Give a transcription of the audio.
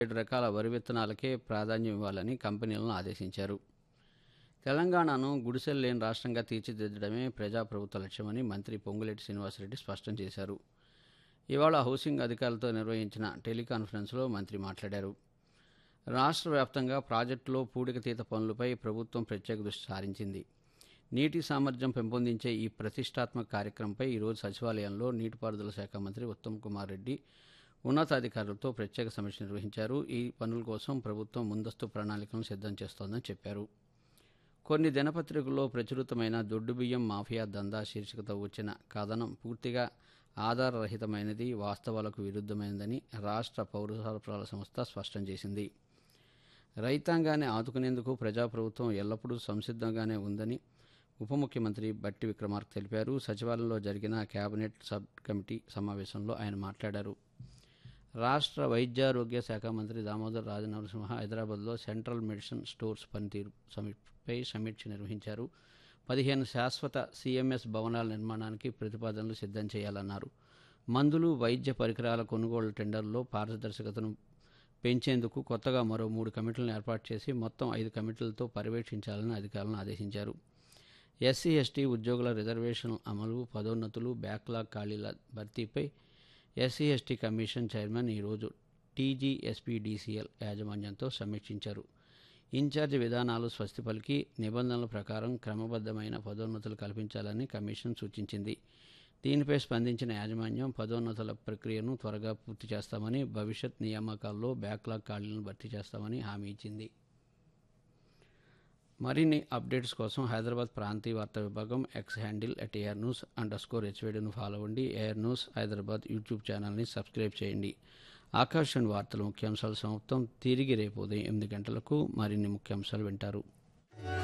ఏడు రకాల వరి విత్తనాలకే ప్రాధాన్యం ఇవ్వాలని కంపెనీలను ఆదేశించారు తెలంగాణను గుడిసెలు లేని రాష్ట్రంగా తీర్చిదిద్దడమే ప్రజాప్రభుత్వ లక్ష్యమని మంత్రి పొంగులేటి శ్రీనివాసరెడ్డి స్పష్టం చేశారు ఇవాళ హౌసింగ్ అధికారులతో నిర్వహించిన టెలికాన్ఫరెన్స్లో మంత్రి మాట్లాడారు రాష్ట్ర వ్యాప్తంగా ప్రాజెక్టులో పూడికతీత పనులపై ప్రభుత్వం ప్రత్యేక దృష్టి సారించింది నీటి సామర్థ్యం పెంపొందించే ఈ ప్రతిష్టాత్మక కార్యక్రమంపై ఈరోజు సచివాలయంలో నీటిపారుదల శాఖ మంత్రి ఉత్తమ్ కుమార్ రెడ్డి ఉన్నతాధికారులతో ప్రత్యేక సమీక్ష నిర్వహించారు ఈ పనుల కోసం ప్రభుత్వం ముందస్తు ప్రణాళికలను సిద్ధం చేస్తోందని చెప్పారు కొన్ని దినపత్రికల్లో ప్రచురితమైన దొడ్డు బియ్యం మాఫియా దందా శీర్షికతో వచ్చిన కథనం పూర్తిగా ఆధారరహితమైనది వాస్తవాలకు విరుద్ధమైనదని రాష్ట్ర పౌర సరఫరాల సంస్థ స్పష్టం చేసింది రైతాంగాన్ని ఆదుకునేందుకు ప్రజాప్రభుత్వం ఎల్లప్పుడూ సంసిద్ధంగానే ఉందని ఉప ముఖ్యమంత్రి బట్టి విక్రమార్క తెలిపారు సచివాలయంలో జరిగిన కేబినెట్ సబ్ కమిటీ సమావేశంలో ఆయన మాట్లాడారు రాష్ట్ర వైద్యారోగ్య శాఖ మంత్రి దామోదర్ రాజనరసింహ హైదరాబాద్లో సెంట్రల్ మెడిసిన్ స్టోర్స్ పనితీరు సమీపై సమీక్ష నిర్వహించారు పదిహేను శాశ్వత సిఎంఎస్ భవనాల నిర్మాణానికి ప్రతిపాదనలు సిద్ధం చేయాలన్నారు మందులు వైద్య పరికరాల కొనుగోలు టెండర్లో పారదర్శకతను పెంచేందుకు కొత్తగా మరో మూడు కమిటీలను ఏర్పాటు చేసి మొత్తం ఐదు కమిటీలతో పర్యవేక్షించాలని అధికారులను ఆదేశించారు ఎస్సీ ఎస్టీ ఉద్యోగుల రిజర్వేషన్ అమలు పదోన్నతులు బ్యాక్లాగ్ ఖాళీల భర్తీపై ఎస్సీ ఎస్టీ కమిషన్ చైర్మన్ ఈరోజు టీజీఎస్పీడీసీఎల్ యాజమాన్యంతో సమీక్షించారు ఇన్ఛార్జి విధానాలు స్వస్తి పలికి నిబంధనల ప్రకారం క్రమబద్ధమైన పదోన్నతులు కల్పించాలని కమిషన్ సూచించింది దీనిపై స్పందించిన యాజమాన్యం పదోన్నతుల ప్రక్రియను త్వరగా పూర్తి చేస్తామని భవిష్యత్ నియామకాల్లో బ్యాక్లాగ్ ఖాళీలను భర్తీ చేస్తామని హామీ ఇచ్చింది మరిన్ని అప్డేట్స్ కోసం హైదరాబాద్ ప్రాంతీయ వార్తా విభాగం X handle at air news under score హెచ్వేడిను ఫాలో అవ్వండి ఏఆర్ న్యూస్ హైదరాబాద్ యూట్యూబ్ ఛానల్ని సబ్స్క్రైబ్ చేయండి ఆకాశవాణి వార్తల ముఖ్యాంశాలు సమాప్తం తిరిగి రేపు ఉదయం ఎనిమిది గంటలకు మరిన్ని ముఖ్యాంశాలు వింటారు